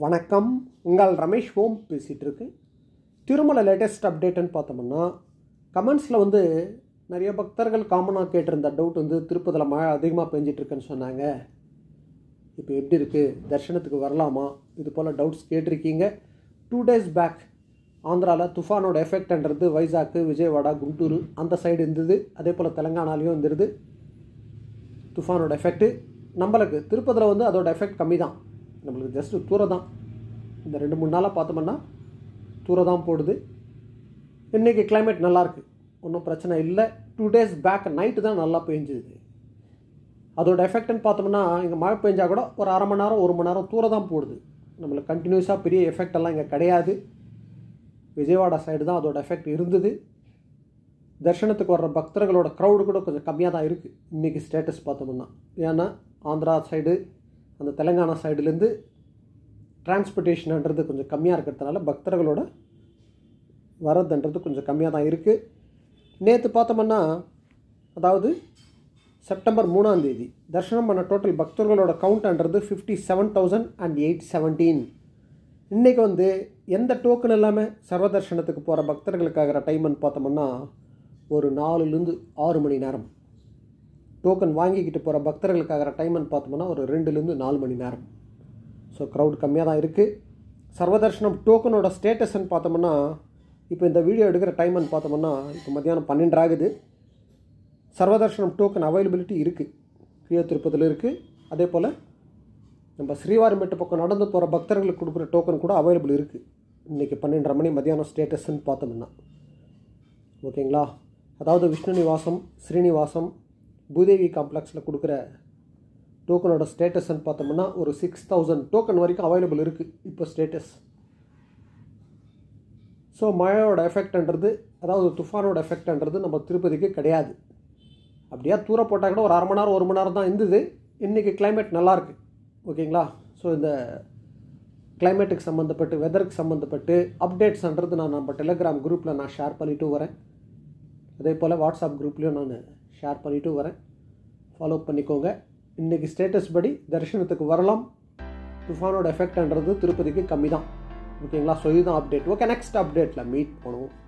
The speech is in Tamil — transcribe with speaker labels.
Speaker 1: வணக்கம் உங்கள் ரமேஷ் ஓம் பேசிகிட்டு இருக்கு திருமலை லேட்டஸ்ட் அப்டேட்டுன்னு பார்த்தோம்னா கமெண்ட்ஸில் வந்து நிறைய பக்தர்கள் காமனாக கேட்டிருந்த டவுட் வந்து திருப்பதியில் மழை அதிகமாக பெஞ்சிட்ருக்குன்னு சொன்னாங்க இப்போ எப்படி இருக்குது தர்ஷனத்துக்கு வரலாமா இது போல் டவுட்ஸ் கேட்டிருக்கீங்க டூ டேஸ் பேக் ஆந்திராவில் துஃபானோட எஃபெக்ட்ன்றது வைசாக்கு விஜயவாடா குண்டூர் அந்த சைடு இருந்தது அதே போல் தெலங்கானாலையும் இருந்தது துஃபானோட எஃபெக்ட்டு நம்மளுக்கு திருப்பதியில் வந்து அதோட எஃபெக்ட் கம்மி தான் நம்மளுக்கு ஜஸ்ட்டு தூரம் தான் இந்த ரெண்டு மூணு நாளாக பார்த்தோம்னா தூரம் தான் போடுது இன்றைக்கி கிளைமேட் நல்லாயிருக்கு ஒன்றும் பிரச்சனை இல்லை டூ டேஸ் பேக் நைட்டு தான் நல்லா பெஞ்சுது அதோட எஃபெக்ட்னு பார்த்தோம்னா இங்கே மழை பெஞ்சால் கூட ஒரு அரை மணி நேரம் ஒரு மணி நேரம் தூரம் தான் போடுது நம்மளுக்கு கண்டினியூஸாக பெரிய எஃபெக்ட் எல்லாம் இங்கே கிடையாது விஜயவாடா சைடு தான் அதோட எஃபெக்ட் இருந்தது தர்ஷனத்துக்கு வர்ற பக்தர்களோட க்ரௌடு கூட கொஞ்சம் கம்மியாக தான் இருக்குது இன்றைக்கி ஸ்டேட்டஸ் பார்த்தோம்னா ஏன்னா ஆந்திரா சைடு அந்த தெலுங்கானா சைடுலேருந்து டிரான்ஸ்போர்ட்டேஷன்ன்றது கொஞ்சம் கம்மியாக இருக்கிறதுனால பக்தர்களோட வரதுன்றது கொஞ்சம் கம்மியாக தான் இருக்குது நேற்று பார்த்தோம்னா அதாவது செப்டம்பர் மூணாம் தேதி தர்ஷனம் பண்ண டோட்டல் பக்தர்களோட கவுண்ட்ன்றது fifty seven thousand and eight seventeen இன்றைக்கி வந்து எந்த டோக்கன் இல்லாமல் சர்வதர்ஷனத்துக்கு போகிற பக்தர்களுக்காகிற டைம்னு பார்த்தோம்னா ஒரு நாலுலேருந்து ஆறு மணி நேரம் டோக்கன் வாங்கிக்கிட்டு போகிற பக்தர்களுக்காகிற டைம்னு பார்த்தோம்னா ஒரு ரெண்டுலேருந்து நாலு மணி நேரம் ஸோ க்ரௌட் கம்மியாக தான் இருக்குது சர்வதர்ஷனம் டோக்கனோட ஸ்டேட்டஸ்ன்னு பார்த்தோம்னா இப்போ இந்த வீடியோ எடுக்கிற டைம்னு பார்த்தோம்னா இப்போ மத்தியானம் பன்னெண்டு ஆகுது சர்வதர்ஷனம் டோக்கன் அவைலபிலிட்டி இருக்குது கீழ திருப்பதியில் இருக்குது அதே போல் நம்ம ஸ்ரீவாரிமெட்டு பக்கம் நடந்து போகிற பக்தர்களுக்கு கொடுக்குற டோக்கன் கூட அவைலபிள் இருக்குது இன்றைக்கி பன்னெண்டரை மணி மத்தியானம் ஸ்டேட்டஸ்ன்னு பார்த்தோம்னா ஓகேங்களா அதாவது விஷ்ணு நிவாசம் ஸ்ரீனிவாசம் பூதேவி காம்ப்ளெக்ஸில் கொடுக்குற டோக்கனோட ஸ்டேட்டஸ்ன்னு பார்த்தோம்னா ஒரு சிக்ஸ் தௌசண்ட் டோக்கன் வரைக்கும் அவைலபிள் இருக்குது இப்போ ஸ்டேட்டஸ் ஸோ மழையோட எஃபெக்ட்ன்றது அதாவது துஃபானோட எஃபெக்ட்ன்றது நம்ம திருப்பதிக்கு கிடையாது அப்படியே தூர போட்டால் கூட ஒரு அரை மணி நேரம் ஒரு மணி நேரம் தான் இருந்தது இன்றைக்கி கிளைமேட் நல்லாயிருக்கு ஓகேங்களா ஸோ இந்த கிளைமேட்டுக்கு சம்மந்தப்பட்டு வெதருக்கு சம்மந்தப்பட்டு அப்டேட்ஸ்ன்றது நான் நம்ம டெலிகிராம் குரூப்பில் நான் ஷேர் பண்ணிவிட்டு வரேன் அதே போல் வாட்ஸ்அப் குரூப்லேயும் நான் ஷேர் பண்ணிவிட்டு வரேன் ஃபாலோ பண்ணிக்கோங்க இன்றைக்கி ஸ்டேட்டஸ் படி தரிசனத்துக்கு வரலாம் துஃபானோட எஃபெக்ட்ன்றது திருப்பதிக்கு கம்மி தான் ஓகேங்களா ஸோ இதுதான் அப்டேட் ஓகே நெக்ஸ்ட் அப்டேட்டில் மீட் பண்ணுவோம்